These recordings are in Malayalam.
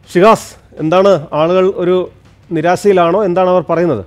ഷിഹാസ് എന്താണ് ആളുകൾ ഒരു നിരാശയിലാണോ എന്താണ് അവർ പറയുന്നത്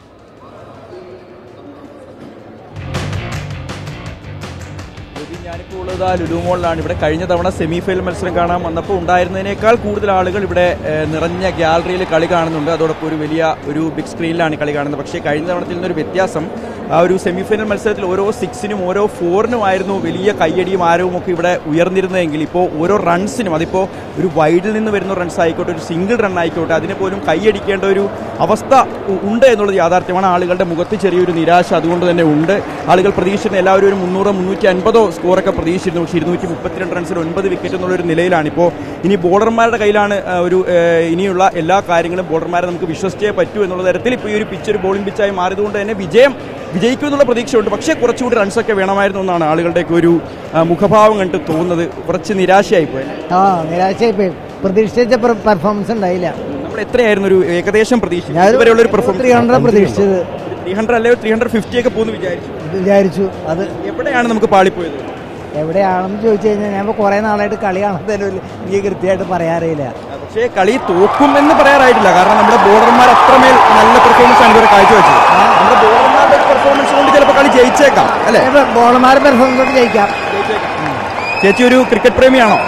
ഇത് ഞാനിപ്പോൾ ഉള്ളത് ആ ലുലു മോളിലാണ് ഇവിടെ കഴിഞ്ഞ തവണ സെമി ഫൈനൽ മത്സരം കാണാൻ വന്നപ്പോൾ ഉണ്ടായിരുന്നതിനേക്കാൾ കൂടുതൽ ആളുകൾ ഇവിടെ ഏഹ്, നിറഞ്ഞ ഗ്യാലറിയിൽ കളി കാണുന്നുണ്ട് അതോടൊപ്പം ഒരു വലിയ ഒരു ബിഗ് സ്ക്രീനിലാണ് കളി കാണുന്നത് പക്ഷേ കഴിഞ്ഞ തവണത്തിൽ നിന്നൊരു വ്യത്യാസം ആ ഒരു സെമി ഫൈനൽ മത്സരത്തിൽ ഓരോ സിക്സിനും ഓരോ ഫോറിനും ആയിരുന്നു വലിയ കയ്യടിയും ആരവും ഒക്കെ ഇവിടെ ഉയർന്നിരുന്നതെങ്കിൽ ഇപ്പോൾ ഓരോ റൺസിനും അതിപ്പോൾ ഒരു വൈഡിൽ നിന്ന് വരുന്ന റൺസ് ആയിക്കോട്ടെ ഒരു സിംഗിൾ റൺ ആയിക്കോട്ടെ അതിനെ പോലും കൈയടിക്കേണ്ട ഒരു അവസ്ഥ ഉ- ഉണ്ട് എന്നുള്ളത് യാഥാർത്ഥ്യമാണ് ആളുകളുടെ മുഖത്ത് ചെറിയൊരു നിരാശ അതുകൊണ്ട് തന്നെ ഉണ്ട് ആളുകൾ പ്രതീക്ഷിച്ചിരുന്ന എല്ലാവരും ഒരു മുന്നൂറോ മുന്നൂറ്റി അൻപതോ സ്കോറൊക്കെ പ്രതീക്ഷിച്ചിരുന്നു പക്ഷേ ഇരുന്നൂറ്റി മുപ്പത്തിരണ്ട് റൺസിന് ഒൻപത് വിക്കറ്റ് എന്നുള്ളൊരു നിലയിലാണ് ഇപ്പോൾ ഇനി ബോളർമാരുടെ കയ്യിലാണ് ആ, ഒരു ഏ, ഇനിയുള്ള എല്ലാ കാര്യങ്ങളും ബോളർമാരെ നമുക്ക് വിശ്വസിച്ചേ പറ്റൂ എന്നുള്ള തരത്തിൽ ഇപ്പോൾ ഈ ഒരു പിച്ച് ഒരു ബോളിംഗ് പിച്ചായി മാറിയതുകൊണ്ട് തന്നെ വിജയം വിജയിക്കും എന്നുള്ള പ്രതീക്ഷയുണ്ട് പക്ഷേ കുറച്ചുകൂടി റൺസൊക്കെ വേണമായിരുന്നു എന്നാണ് ആളുകളുടെയൊക്കെ ഒരു ആ, മുഖഭാവം കണ്ടിട്ട് തോന്നുന്നത് കുറച്ച് നിരാശയായി പോയി ആ നിരാശയായി പോയി പ്രതീക്ഷിച്ച പെർഫോമൻസ് ഉണ്ടായില്ല നമ്മൾ എത്രയായിരുന്നു ഒരു ഏകദേശം പ്രതീക്ഷ ഞാൻ ഇതുവരെയുള്ള ഒരു ത്രീ പെർഫോമൻസ് ഹൺഡ്രഡ് പ്രതീക്ഷിച്ചത് ത്രീ ഹൺഡ്രഡ് അല്ലെങ്കിൽ ത്രീ ഹൺഡ്രഡ് ഫിഫ്റ്റി ഒക്കെ പോകുന്നു വിചാരിച്ചു വിചാരിച്ചു അത് എവിടെയാണ് നമുക്ക് പാളിപ്പോയത് എവിടെയാണെന്ന് ചോദിച്ചു കഴിഞ്ഞാൽ ഞാൻ ഇപ്പോൾ കുറേ നാളായിട്ട് കളി കാണാത്തതിലും എനിക്ക് കൃത്യമായിട്ട് പറയാറിയില്ല പക്ഷേ കളി തോക്കും എന്ന് പറയാറായിട്ടില്ല കാരണം നമ്മുടെ ബോളർമാർ അത്രമേൽ നല്ല പെർഫോമൻസ് ആണ് ഇവരെ കാഴ്ചവെച്ചത് നമ്മുടെ ബോളർമാരുടെ പെർഫോമൻസ് കൊണ്ട് ചിലപ്പോൾ കളി ജയിച്ചേക്കാം അല്ലേ ബോളർമാർ പെർഫോമൻസ് കൊണ്ട് ജയിക്കാം ചേച്ചി ഒരു ക്രിക്കറ്റ് പ്രേമിയാണോ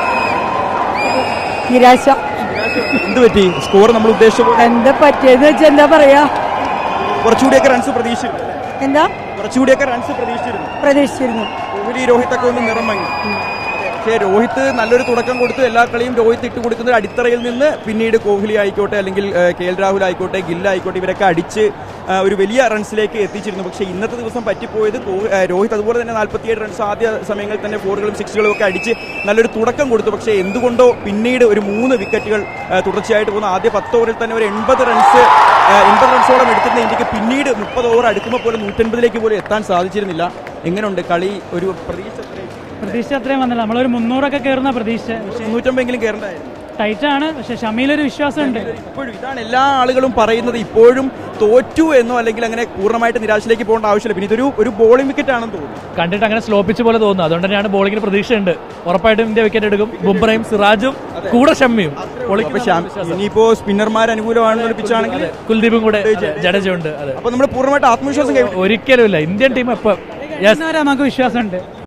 നിരാശ എന്ത് പറ്റി സ്കോർ നമ്മൾ ഉദ്ദേശിച്ച പോലെ എന്താ പറ്റിയെന്ന് വെച്ചാൽ എന്താ പറയാ കുറച്ചുകൂടിയൊക്കെ റൺസ് പ്രതീക്ഷിച്ചിരുന്നു എന്താ കുറച്ചുകൂടിയൊക്കെ റൺസ് പ്രതീക്ഷിച്ചിരുന്നു പ്രതീക്ഷിച്ചിരുന്നു കോഹ്ലി രോഹിത് ഒക്കെ ഒന്ന് നിറം മങ്ങി പക്ഷേ രോഹിത് നല്ലൊരു തുടക്കം കൊടുത്തു എല്ലാ കളിയും രോഹിത് ഇട്ട് കൊടുക്കുന്ന ഒരു അടിത്തറയിൽ നിന്ന് പിന്നീട് കോഹ്ലി ആയിക്കോട്ടെ അല്ലെങ്കിൽ ഏഹ്, കെ എൽ രാഹുൽ ആയിക്കോട്ടെ ഗിൽ ആയിക്കോട്ടെ ഇവരൊക്കെ അടിച്ച് ആ, ഒരു വലിയ റൺസിലേക്ക് എത്തിച്ചിരുന്നു പക്ഷേ ഇന്നത്തെ ദിവസം പറ്റിപ്പോയത് കോ- ഏഹ്, രോഹിത് അതുപോലെ തന്നെ നാൽപ്പത്തിയേഴ് റൺസ് ആദ്യ സമയങ്ങളിൽ തന്നെ ഫോറുകളും സിക്സുകളും ഒക്കെ അടിച്ച് നല്ലൊരു തുടക്കം കൊടുത്തു പക്ഷേ എന്തുകൊണ്ടോ പിന്നീട് ഒരു മൂന്ന് വിക്കറ്റുകൾ ഏഹ്, തുടർച്ചയായിട്ട് പോകുന്ന ആദ്യ പത്ത് ഓവറിൽ തന്നെ ഒരു എൺപത് റൺസ് എൺപത് റൺസോളം എടുക്കുന്ന ഇന്ത്യക്ക് പിന്നീട് മുപ്പത് ഓവർ അടുക്കുമ്പോൾ പോലും നൂറ്റൻപതിലേക്ക് പോലും എത്താൻ സാധിച്ചിരുന്നില്ല എങ്ങനെയുണ്ട് കളി ഒരു പ്രതീക്ഷ എത്രയും? പ്രതീക്ഷ അത്രയും വന്നില്ല നമ്മളൊരു മുന്നൂറൊക്കെ കയറുന്ന പ്രതീക്ഷ പക്ഷേ മുന്നൂറ്റമ്പെങ്കിലും കയറണ്ടായിരുന്നു ടൈറ്റ് ആണ് പക്ഷെ ഷമീലൊരു വിശ്വാസമുണ്ട് ഇപ്പോഴും ഇതാണ് എല്ലാ ആളുകളും പറയുന്നത് ഇപ്പോഴും തോറ്റു എന്നോ അല്ലെങ്കിൽ അങ്ങനെ പൂർണ്ണമായിട്ട് നിരാശയിലേക്ക് പോകേണ്ട ആവശ്യമില്ല പിന്നെ ഇതൊരു ഒരു ബോളിംഗ് വിക്കറ്റ് ആണെന്ന് തോന്നുന്നു കണ്ടിട്ട് അങ്ങനെ സ്ലോ പിച്ച് പോലെ തോന്നുന്നു അതുകൊണ്ട് തന്നെയാണ് ബോളിങ്ങിന് പ്രതീക്ഷയുണ്ട് ഉറപ്പായിട്ടും ഇന്ത്യ വിക്കറ്റ് എടുക്കും ബുംറയും സിറാജും കൂടെ ഷമ്മിയും അപ്പൊ ശ്യാം, ഇനിയിപ്പോ സ്പിന്നർമാർ അനുകൂലമാണെന്നൊരു പിച്ചാണെങ്കിൽ കുൽദീപും കൂടെ ജഡേജ ഉണ്ട് അതെ അപ്പൊ നമ്മൾ പൂർണ്ണമായിട്ട് ആത്മവിശ്വാസം കൈ ഒരിക്കലും ഇല്ല ഇന്ത്യൻ ടീം എപ്പം യെസ് ഇന്നുവരെ നമുക്ക് വിശ്വാസമുണ്ട്